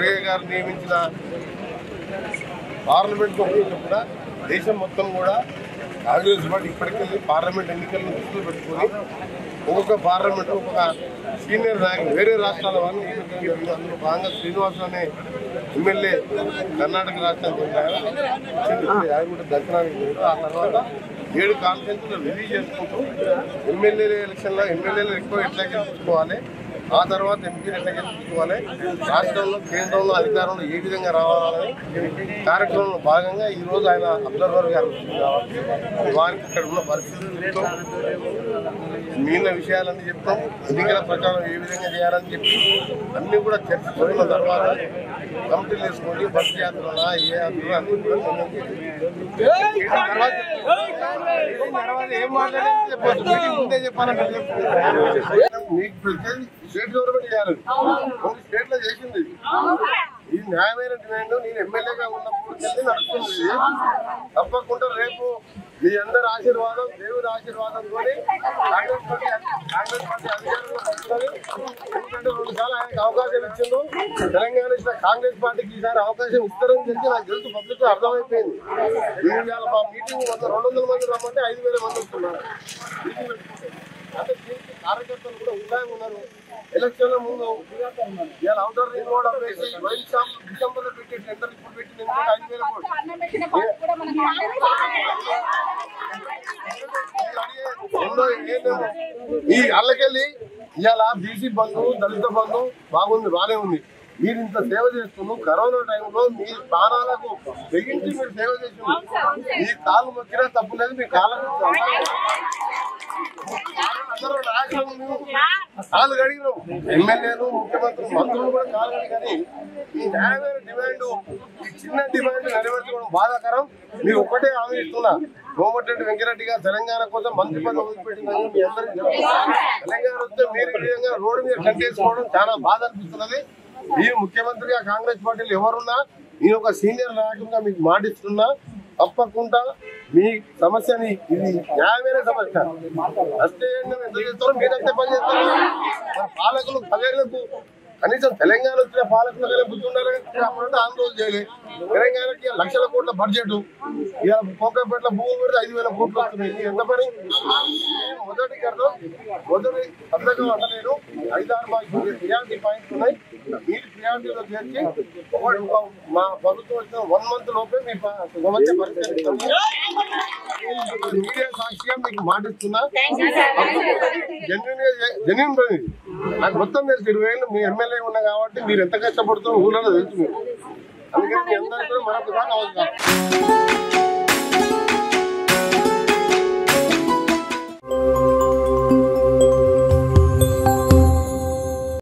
ఖర్గే గారు నియమించిన పార్లమెంట్ సభ్యులు కూడా దేశం మొత్తం కూడా కాంగ్రెస్ పార్టీ ఇప్పటికెళ్ళి పార్లమెంట్ ఎన్నికలను దృష్టిలో పెట్టుకొని ఒక్కొక్క పార్లమెంట్ ఒక్కొక్క సీనియర్ నాయకులు వేరే రాష్ట్రాల వాళ్ళు నియమించడం జరిగింది అందులో భాగంగా శ్రీనివాస్ అనే ఎమ్మెల్యే కర్ణాటక రాష్ట్రానికి చెందిన ఆయన ఆయన కూడా దర్శనానికి వెళ్ళారు. ఆ తర్వాత ఏడు కాన్ఫరెన్స్లు రిలీజ్ చేసుకుంటూ ఎమ్మెల్యే ఎలక్షన్లో ఎమ్మెల్యేలు ఎక్కువ ఎట్లా గెలుచుకోవాలి ఆ తర్వాత ఎంపీలు ఎట్లా గెలుచుకోవాలి రాష్ట్రంలో కేంద్రంలో అధికారంలో ఏ విధంగా రావాలని కార్యక్రమంలో భాగంగా ఈ రోజు ఆయన అబ్జర్వర్ గారు వచ్చింది కాబట్టి వారికి ఇక్కడ ఉన్న పరిస్థితులతో మిగిలిన విషయాలన్నీ చెప్తాం ఎన్నికల ప్రచారం ఏ విధంగా చేయాలని చెప్పి అన్ని కూడా చర్చించుకున్న తర్వాత కమిటీలు వేసుకొని బస్ యాత్రలా ఏ యాత్ర అన్ని కూడా నిర్ణయం చేసి తర్వాత తర్వాత ఏం మాట్లాడాలని చెప్పొచ్చు మీటింగ్ ముందే చెప్పాలంటే చెప్పు. మీకు ప్రత్యేక స్టేట్ గవర్నమెంట్ చేయాలి కొన్ని స్టేట్ లో చేసింది ఇది. ఇది న్యాయమైన డిమాండ్ నేను ఎమ్మెల్యేగా ఉన్నప్పుడు వెళ్ళి నడుస్తుంది ఇది. తప్పకుండా రేపు మీ అందరి ఆశీర్వాదం దేవుడి ఆశీర్వాదంతో కాంగ్రెస్ పార్టీ కాంగ్రెస్ పార్టీ అధికారంలో వస్తుంది ఎందుకంటే రెండు సార్లు ఆయనకు అవకాశం ఇచ్చిండు తెలంగాణ ఇచ్చిన కాంగ్రెస్ పార్టీకి ఈసారి అవకాశం ఇస్తారని తెలిసి నాకు తెలుసు పబ్లిక్ అర్థమైపోయింది ఈ ఇవాళ మా మీటింగ్ వంద రెండు వందల మంది రమ్మంటే ఐదు వేల మంది వస్తున్నారు మీటింగ్ పెట్టుకుంటే. అంటే దీనికి కార్యకర్తలు కూడా ఉత్సాహం ఉన్నారు ఎలక్షన్ ముందు ఇవాళ అవుటర్ రింగ్ రోడ్ అప్పేసి వైన్ షాప్ డిసెంబర్ లో పెట్టి టెండర్ ఇప్పుడు పెట్టి నేను కూడా ఐదు వేల కోట్లు ఎన్నో ఏమేమో. ఈ అల్లకెళ్ళి ఇవాళ బీసీ బంధు దళిత బంధు బాగుంది బాగానే ఉంది మీరు ఇంత సేవ చేస్తున్నారు కరోనా టైంలో మీ ప్రాణాలకు తెగించి మీరు సేవ చేస్తున్నారు మీ కాలు మొక్కినా తప్పు లేదు మీ కాళ్ళకు అందరూ నాయకులు కాలు కడిగినాం ఎమ్మెల్యేలు ముఖ్యమంత్రి మంత్రులు కూడా కాలు కడిగాని ఈ న్యాయమైన డిమాండ్ ఈ చిన్న డిమాండ్ నెరవేర్చుకోవడం బాధాకరం మీరు ఒక్కటే హామీ ఇస్తున్నా కోమటిరెడ్డి వెంకరెడ్డి గారు తెలంగాణ కోసం మంత్రి పదవి వదిలిపెట్టిందని మీ అందరికీ తెలుసు. తెలంగాణ వస్తే మీరు ఈ విధంగా రోడ్డు మీద కంటేసుకోవడం చాలా బాధ అనిపిస్తున్నది మీరు ముఖ్యమంత్రిగా కాంగ్రెస్ పార్టీలో ఎవరున్నా నేను ఒక సీనియర్ నాయకుడిగా మీకు మాటిస్తున్నా తప్పకుండా మీ సమస్యని ఇది న్యాయమైన సమస్య అస్తే ఎంత చేస్తారో మీరంతే పని చేస్తారు మన పాలకులు పదేళ్లకు కనీసం తెలంగాణ వచ్చిన పాలకులకైనా బుద్ధి ఉండాలి అప్పుడంటే ఆందోళన చేయలేదు తెలంగాణకి లక్షల కోట్ల బడ్జెట్ ఇవాళ కోకపేటలో భూమి పెడితే ఐదు వేల కోట్లు వస్తున్నాయి ఇది ఎంత పని నేను మొదటి కన్నా మొదటి పథకం అంటలేను ఐదారు మాకు ప్రియారిటీ పాయింట్స్ ఉన్నాయి మీరు ప్రియారిటీలో చేర్చి ఒకటి ఒక- మా ప్రభుత్వం వచ్చిన వన్ మంత్ లోపే మీ ప- సమస్య పరిష్కరిస్తాము మీడియా సాక్షిగా మీకు మాటిస్తున్నా జెన్యున్ జెన్యున్ పని ఇది. నాకు మొత్తం తెలుసు ఇరవై ఏళ్ళు మీ ఎమ్మెల్యే ఉన్నా కాబట్టి మీరు ఎంత కష్టపడుతున్నారు ఊళ్ళో తెలుసు మీరు అందుకని మీ అందరికీ కూడా మరొకసారి నమస్కారం